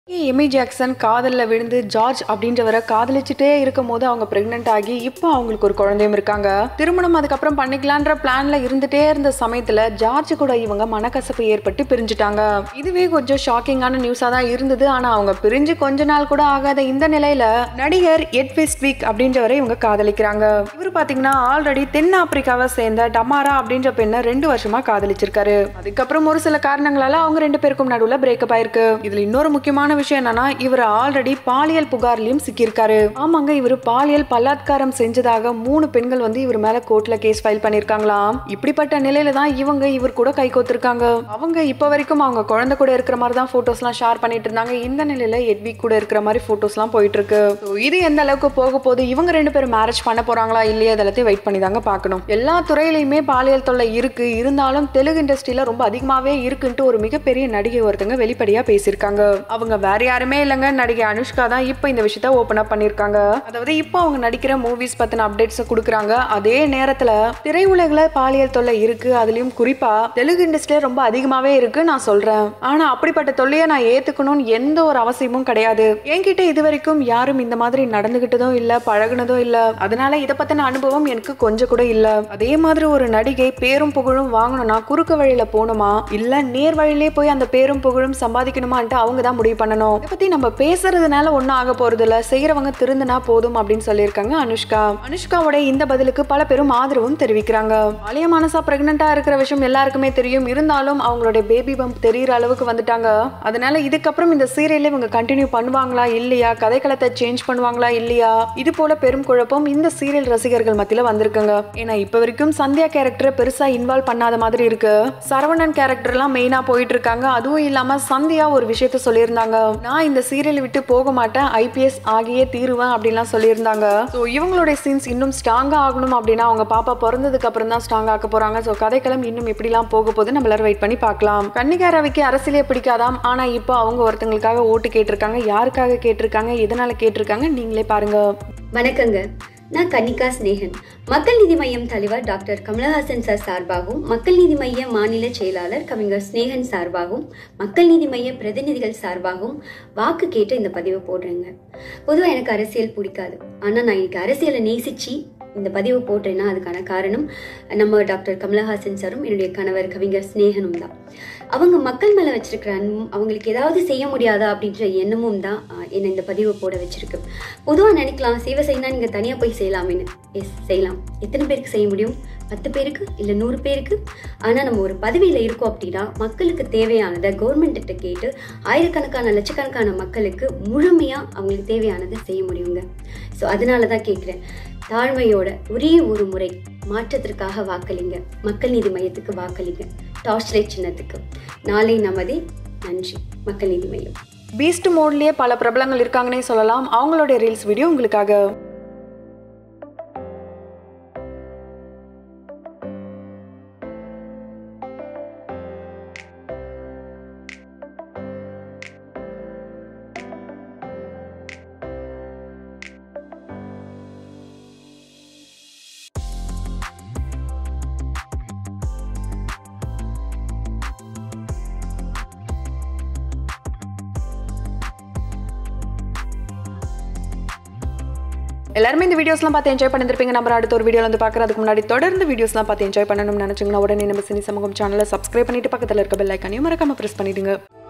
Amy Jackson காதலில் விழுந்து George அப்படின்றவரை காதலிச்சுட்டே இருக்கும் போது அவங்க பிரெக்னென்ட் ஆகி இப்போ அவங்களுக்கு ஒரு குழந்தையும் இருக்காங்க திருமணம் அதுக்கப்புறம் பண்ணிக்கலான்ற பிளான்ல இருந்துட்டே இருந்த சமயத்துல ஜார்ஜ் கூட இவங்க மனக்கசப்பு ஏற்பட்டு பிரிஞ்சுட்டாங்க இதுவே கொஞ்சம் ஷாக்கிங்கான நியூஸா தான் இருந்தது ஆனா அவங்க பிரிஞ்சு கொஞ்ச நாள் கூட ஆகாத இந்த நிலையில நடிகர் எட் வெஸ்ட்விக் அப்படின்றவரை இவங்க காதலிக்கிறாங்க இவர் பாத்தீங்கன்னா ஆல்ரெடி தென் ஆப்பிரிக்காவை சேர்ந்த டமாரா அப்படின்ற பெண்ணை ரெண்டு வருஷமா காதலிச்சிருக்காரு அதுக்கப்புறம் ஒரு சில காரணங்களால அவங்க ரெண்டு பேருக்கும் நடுவுல பிரேக்கப் ஆயிருக்கு இதுல இன்னொரு முக்கியமான விஷயம் என்னன்னா இவர் ஆல்ரெடி பாலியல் புகார்லயும் சிக்கியிருக்காரு ஆமாங்க இவர் பாலியல் பலாத்காரம் செஞ்சதாக மூணு பெண்கள் வந்து இவர் மேல கோர்ட்ல கேஸ் ஃபைல் பண்ணிருக்காங்களாம் இப்படிப்பட்ட நிலையில தான் இவங்க இவர் கூட கை கோத்திருக்காங்க அவங்க இப்ப வரைக்கும் அவங்க குழந்தை கூட இருக்கிற மாதிரி தான் போட்டோஸ்லாம் ஷேர் பண்ணிட்டு இருந்தாங்க இந்த நிலையில எட்விக் கூட இருக்கிற மாதிரி போட்டோஸ்லாம் போயிட்டு இருக்கு So, இது எந்த அளவுக்கு போக போகுது இவங்க ரெண்டு பேரும் மேரேஜ் பண்ண போறாங்களா இல்லையா அதெல்லாத்தையும் வெயிட் பண்ணி தாங்க பார்க்கணும் எல்லா துறையிலையுமே பாலியல் தொல்லை இருக்கு இருந்தாலும் தெலுங்கு இண்டஸ்ட்ரியில ரொம்ப அதிகமாவே இருக்குன்ட்டு ஒரு மிகப்பெரிய நடிகை ஒருத்தங்க வெளிப்படையா பேசியிருக்காங்க அவங்க வேற யாருமே இல்லைங்க நடிகை அனுஷ்கா தான் இப்போ இந்த விஷயத்த ஓப்பன் அப் பண்ணியிருக்காங்க அதாவது இப்போ அவங்க நடிக்கிற மூவிஸ் பத்தின அப்டேட்ஸ் கொடுக்குறாங்க அதே நேரத்துல திரையுலகில் பாலியல் தொல்லை இருக்கு அதுலயும் குறிப்பா தெலுங்கு இண்டஸ்ட்ரியில ரொம்ப அதிகமாவே இருக்கு நான் சொல்றேன் ஆனா அப்படிப்பட்ட தொல்லையை நான் ஏத்துக்கணும்னு எந்த ஒரு அவசியமும் கிடையாது என்கிட்ட இது வரைக்கும் யாரும் இந்த மாதிரி நடந்துகிட்டதும் இல்ல பழகுனதும் இல்ல அதனால இதை பத்தின அனுபவம் எனக்கு கொஞ்சம் கூட இல்ல அதே மாதிரி ஒரு நடிகை பேரும் புகழும் வாங்கணும்னா குறுக்கு வழியில போகணுமா இல்ல நேர் வழியிலே போய் அந்த பேரும் புகழும் சம்பாதிக்கணுமான்ட்டு அவங்க தான் முடிவு பண்ணணும் இதை பத்தி நம்ம பேசுறதுனால ஒன்றும் ஆக போறது இல்ல செய்யறவங்க திருந்தினா போதும் அப்படின்னு சொல்லியிருக்காங்க அனுஷ்கா அனுஷ்காவோட இந்த பதிலுக்கு பல பேரும் ஆதரவும் தெரிவிக்கிறாங்க அலியா மனசா பிரெக்னெண்டா இருக்கிற விஷயம் எல்லாருக்குமே தெரியும் இருந்தாலும் அவங்களுடைய பேபி பம்ப் தெரியிற அளவுக்கு வந்துட்டாங்க அதனால இதுக்கப்புறம் இந்த சீரியல்ல இவங்க கண்டினியூ பண்ணுவாங்களா இல்லையா கதைக்களத்தை சேஞ்ச் பண்ணுவாங்களா இல்லையா இது போல பெரும் குழப்பம் இந்த சீரியல் ரசிகர்கள் மத்தியில வந்திருக்குங்க ஏன்னா இப்ப வரைக்கும் சந்தியா கேரக்டரை பெருசா இன்வால்வ் பண்ணாத மாதிரி இருக்கு சரவணன் கேரக்டர்லாம் மெயினா போயிட்டு இருக்காங்க அதுவும் இல்லாம சந்தியா ஒரு விஷயத்த சொல்லியிருந்தாங்க நான் இந்த சீரியல் விட்டு போக மாட்டேன் ஐபிஎஸ் ஆகியே தீருவேன் அப்படின்லாம் சொல்லியிருந்தாங்க ஸோ இவங்களுடைய சீன்ஸ் இன்னும் ஸ்ட்ராங்கா ஆகணும் அப்படின்னா அவங்க பாப்பா பிறந்ததுக்கு அப்புறம் தான் ஸ்ட்ராங் ஆக்க போறாங்க ஸோ கதைக்களம் இன்னும் எப்படிலாம் போக போகுது நம்ம எல்லாரும் வெயிட் பண்ணி பார்க்கலாம் கன்னிகா ரவிக்கு அரசியலே பிடிக்காதாம் ஆனா இப்போ அவங்க ஒருத்தங்களுக்காக ஓட்டு கேட்டிருக்காங்க யாருக்காக கேட்டிருக்காங்க எதனால கேட்டிருக்காங்க நீங்களே பாருங்க வணக்கங்க நான் கன்னிகா ஸ்னேகன் மக்கள் நீதி மையம் தலைவர் டாக்டர் கமலஹாசன் சார் சார்பாகவும் மக்கள் நீதி மைய மாநில செயலாளர் கவிஞர் ஸ்னேகன் சார்பாகவும் மக்கள் நீதி மைய பிரதிநிதிகள் சார்பாகவும் வாக்கு கேட்டு இந்த பதிவை போடுறேங்க பொதுவாக எனக்கு அரசியல் பிடிக்காது ஆனால் நான் இன்னைக்கு அரசியலை நேசிச்சு இந்த பதிவு போட்டேன்னா அதுக்கான காரணம் நம்ம டாக்டர் கமலஹாசன் சாரும் என்னுடைய கணவர் கவிஞர் ஸ்னேகனும் தான் அவங்க மக்கள் மேலே வச்சிருக்கிற அன்பும் அவங்களுக்கு ஏதாவது செய்ய முடியாதா அப்படின்ற எண்ணமும் தான் ஆஹ், என்னை இந்த பதிவை போட வச்சிருக்கு பொதுவாக நினைக்கலாம் சேவை செய்யணும் நீங்கள் தனியாக போய் செய்யலாமேன்னு எஸ் செய்யலாம் எத்தனை பேருக்கு செய்ய முடியும் பத்து பேருக்கு இல்லை நூறு பேருக்கு ஆனால் நம்ம ஒரு பதவியில் இருக்கோம் அப்படின்னா மக்களுக்கு தேவையானதை கவர்மெண்ட்டிட்ட கேட்டு ஆயிரக்கணக்கான லட்சக்கணக்கான மக்களுக்கு முழுமையாக அவங்களுக்கு தேவையானதை செய்ய முடியுங்க ஸோ அதனால தான் கேட்குறேன் தாழ்மையோட ஒரே ஒரு முறை மாற்றத்திற்காக வாக்களிங்க மக்கள் நீதி மையத்துக்கு வாக்களிங்க டார்ச் லைட் சின்னத்துக்கு நாளை நமதே நன்றி மக்கள் நீதி மையம் பீஸ்ட் மோட்லயே பல பிரபலங்கள் இருக்காங்கன்னே சொல்லலாம் அவங்களுடைய ரீல்ஸ் வீடியோ உங்களுக்காக எல்லாருமே இந்த வீடியோஸ்லாம் பார்த்து என்ஜாய் பண்ணிருப்பீங்க நம்ம அடுத்த ஒரு வீடியோல வந்து பார்க்கறதுக்கு முன்னாடி தொடர்ந்து வீடியோஸ்லாம் பார்த்து என்ஜாய் பண்ணணும்னு நினைச்சீங்கன்னா உடனே நம்ம சினி சமூகம் சேனலை சப்ஸ்கிரைப் பண்ணிட்டு பக்கத்தில் இருக்க பெல் ஐக்கானையும் மறக்காம ப்ரெஸ் பண்ணிடுங்க